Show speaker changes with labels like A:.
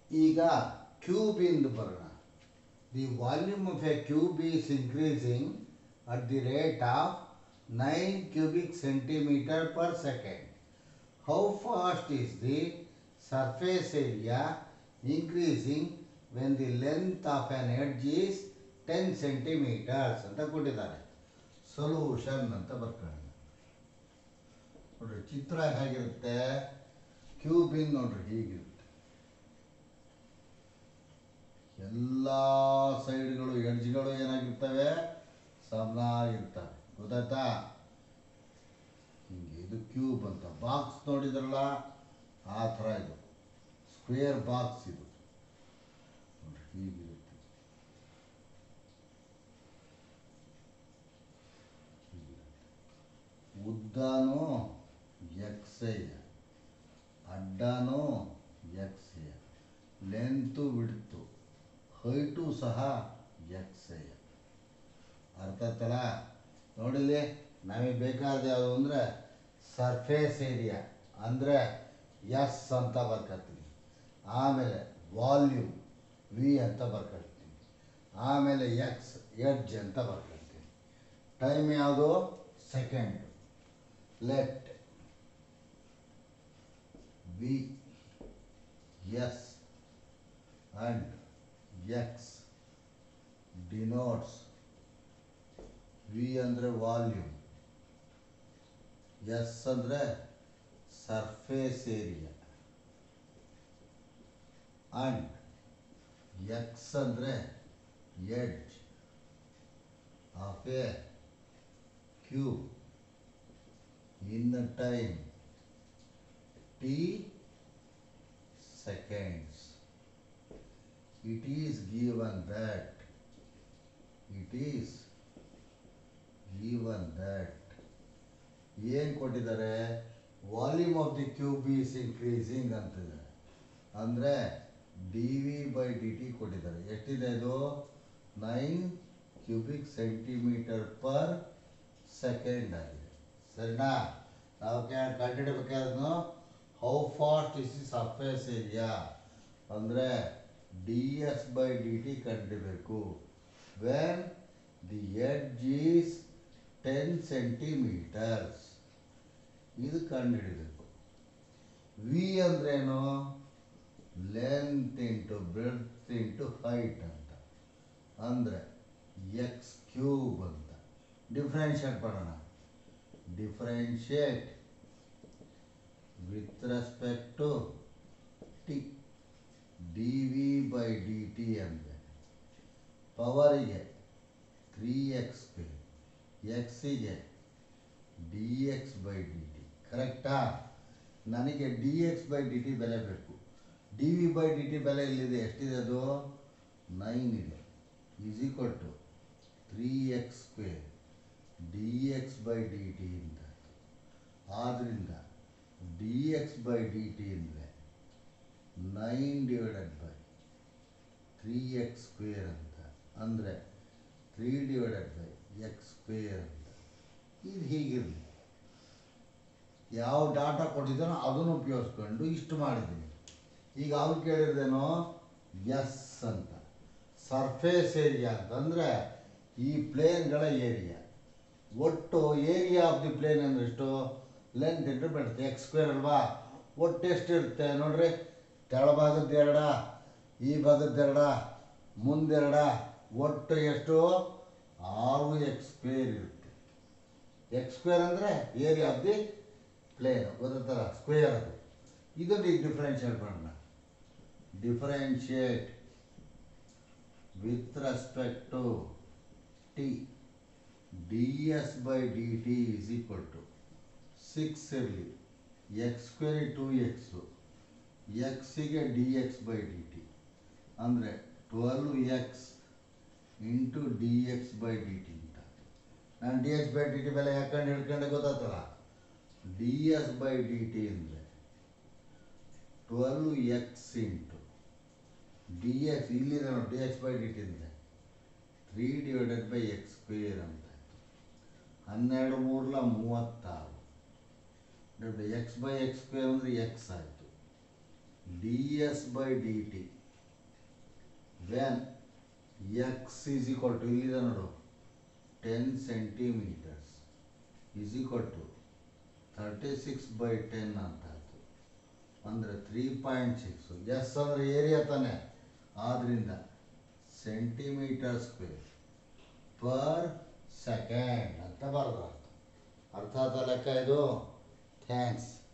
A: ಈಗ ಕ್ಯೂಬಿಂದ ಬರೋಣ the volume of a cube is increasing at the rate of nine cubic centimetre per second how fast is the surface area increasing when the length of an edge is ten centimetres ಅಂತ ಕೊಟ್ಟಿದ್ದಾರೆ solution ಅಂತ ಬರ್ಕೊಳ್ಳೋಣ ನೋಡ್ರಿ ಚಿತ್ರ ಹೇಗಿರುತ್ತೆ ಕ್ಯೂಬಿನ್ ನೋಡ್ರಿ ಹೀಗಿರುತ್ತೆ ಎಲ್ಲ ಸೈಡ್ಗಳು ಎಡ್ಜ್ಗಳು ಏನಾಗಿರ್ತವೆ ಸಮನಾಗಿರ್ತವೆ ಗೊತ್ತಾಯ್ತಾ ಹಿಂಗೆ ಇದು ಕ್ಯೂಬ್ ಅಂತ ಬಾಕ್ಸ್ ನೋಡಿದ್ರಲ್ಲ ಆ ಥರ ಇದು ಸ್ಕ್ವೇರ್ ಬಾಕ್ಸ್ ಇದು ನೋಡ್ರಿ ಹೀಗಿರುತ್ತೆ ಉದ್ದನೂ ಎಕ್ಸೆಯ ಅಡ್ಡನೂ ಎಕ್ಸೆಯ ಲೆಂತು ಬಿಡ್ತು ಹೈಟು ಸಹ ಎಕ್ಸೆಯ ಅರ್ಥ ಆಯ್ತಲ್ಲ ನೋಡಿಲಿ ನಮಗೆ ಬೇಕಾದ ಯಾವುದು ಅಂದರೆ ಸರ್ಫೇಸ್ ಏರಿಯಾ ಅಂದರೆ ಎಸ್ ಅಂತ ಬರ್ಕೊಳ್ತೀನಿ ಆಮೇಲೆ ವಾಲ್ಯೂಮ್ ವಿ ಅಂತ ಬರ್ಕೊಳ್ತೀನಿ ಆಮೇಲೆ ಎಕ್ಸ್ ಎಡ್ಜ್ ಅಂತ ಬರ್ಕೊಳ್ತೀನಿ ಟೈಮ್ ಯಾವುದು second let v s and x denotes v ಅಂದರೆ ವಾಲ್ಯೂಮ್ ಎಸ್ ಅಂದರೆ ಸರ್ಫೇಸ್ ಏರಿಯಾ ಆ್ಯಂಡ್ ಎಕ್ಸ್ ಅಂದರೆ edge of a cube in time t seconds it is given that it is given that ಏನು ಕೊಟ್ಟಿದ್ದಾರೆ volume of the cube is increasing ಅಂತಿದ್ದಾರೆ ಅಂದರೆ d v by d t ಕೊಟ್ಟಿದ್ದಾರೆ ಎಷ್ಟಿದೆ ಇದು nine cubic centimetre per second ಆಗಿದೆ ಸರಿನಾ ನಾವು ಕಂಡುಹಿಡಬೇಕಾದ್ರೂ how fast is the surface area ಅಂದರೆ d s by d t ಕಂಡುಹಿಡಬೇಕು when the edge is ten centimetres ಇದು ಕಂಡುಹಿಡಬೇಕು ವಿ ಅಂದ್ರೇನು length into breadth into height ಅಂತ ಅಂದರೆ ಎಕ್ಸ್ ಕ್ಯೂಬ್ ಅಂತ ಡಿಫ್ರೆನ್ಷಿಯೇಟ್ ಮಾಡೋಣ differentiate with respect to t dv by dt ಅಂದರೆ ಪವರಿಗೆ ತ್ರೀ ಎಕ್ಸ್ ಸ್ಕ್ವೇರ್ ಎಕ್ಸಿಗೆ d x by d t ಕರೆಕ್ಟಾ ನನಗೆ d x by d t ಬೆಲೆ ಬೇಕು d v by d t ಬೆಲೆ ಎಲ್ಲಿದೆ ಎಷ್ಟಿದೆ ಅದು ನೈನ್ ಇದೆ is equal to three x square d x by d t ಅಂತ ಆದ್ದರಿಂದ d x by d t ಅಂದರೆ nine divided by three x square ಅಂತ ಅಂದರೆ three divided by x square ಅಂತ ಇದು ಹೀಗಿರಲಿ ಯಾವ ಡಾಟಾ ಕೊಟ್ಟಿದ್ದಾನೋ ಅದನ್ನು ಉಪಯೋಗಿಸ್ಕೊಂಡು ಇಷ್ಟು ಮಾಡಿದ್ದೀನಿ ಈಗ ಅವ್ರು ಕೇಳಿರೋದೇನೋ ಎಸ್ ಅಂತ ಸರ್ಫೇಸ್ ಏರಿಯಾ ಅಂತಂದರೆ ಈ ಪ್ಲೇನ್ಗಳ ಏರಿಯಾ ಒಟ್ಟು ಏರಿಯಾ ಆಫ್ ದಿ ಪ್ಲೇನ್ ಅಂದ್ರೆ ಎಷ್ಟು ಲೆಂತ್ ಇಂಟು ಬಿಡುತ್ತೆ ಎಕ್ಸ್ ಸ್ಕ್ವೇರ್ ಅಲ್ವಾ ಒಟ್ಟು ಎಷ್ಟು ಇರುತ್ತೆ ನೋಡ್ರಿ ಕೆಳಭಾಗದ ಎರಡ ಈ ಭಾಗದ ಎರಡ ಮುಂದೆರಡ ಒಟ್ಟು ಎಷ್ಟು ಆರು ಎಕ್ಸ್ ಸ್ಕ್ವೇರ್ ಇರುತ್ತೆ ಎಕ್ಸ್ ಸ್ಕ್ವೇರ್ ಅಂದರೆ ಏರಿಯಾ ಆಫ್ ದಿ ಪ್ಲೇನ್ ಗೊತ್ತಲ್ಲ ಸ್ಕ್ವೇರ್ ಅದು ಇದನ್ನು ಈಗ ಡಿಫ್ರೆನ್ಷಿಯೇಟ್ ಮಾಡೋಣ differentiate with respect to t d s by d t is equal to six ಇರಲಿ ಎಕ್ಸ್ ಸ್ಕ್ವೇರ್ ಟು ಎಕ್ಸು ಎಕ್ಸಿಗೆ d x by d t ಅಂದರೆ twelve x into d x by d t ಅಂತ ನಾನು d x by d t ಬೆಲೆ ಯಾಕಂಡು ಹಿಡ್ಕೊಂಡೆ ಗೊತ್ತಾಗ್ತಲ್ಲ d s by d t ಅಂದರೆ twelve x into d x ಇಲ್ಲಿದೆ ನೋಡಿ d x by d t ಅಂದರೆ three divided by x square ಅಂತ ಆಯಿತು ಹನ್ನೆರಡು ಮೂರಲ ಮೂವತ್ತಾರು ಎಕ್ಸ್ ಬೈ ಎಕ್ಸ್ ಸ್ಕ್ವೇರ್ ಅಂದರೆ ಎಕ್ಸ್ ಆಯಿತು d s by d t when x is equal to ಇಲ್ಲಿದೆ ನೋಡು ten centimetres is equal to thirty six by ten ಅಂತ ಆಯಿತು ಅಂದರೆ ತ್ರೀ ಪಾಯಿಂಟ್ ಸಿಕ್ಸು ಎಸ್ ಅಂದರೆ ಏರಿಯಾ ತಾನೆ ಆದ್ದರಿಂದ ಸೆಂಟಿಮೀಟರ್ ಸ್ಕ್ವೇರ್ ಪರ್ ಸೆಕೆಂಡ್ ಅಂತ ಬರೆದು ಅರ್ಥ ಅರ್ಥ ಆಯ್ತಾ ಲೆಕ್ಕ ಇದು ಥ್ಯಾಂಕ್ಸ್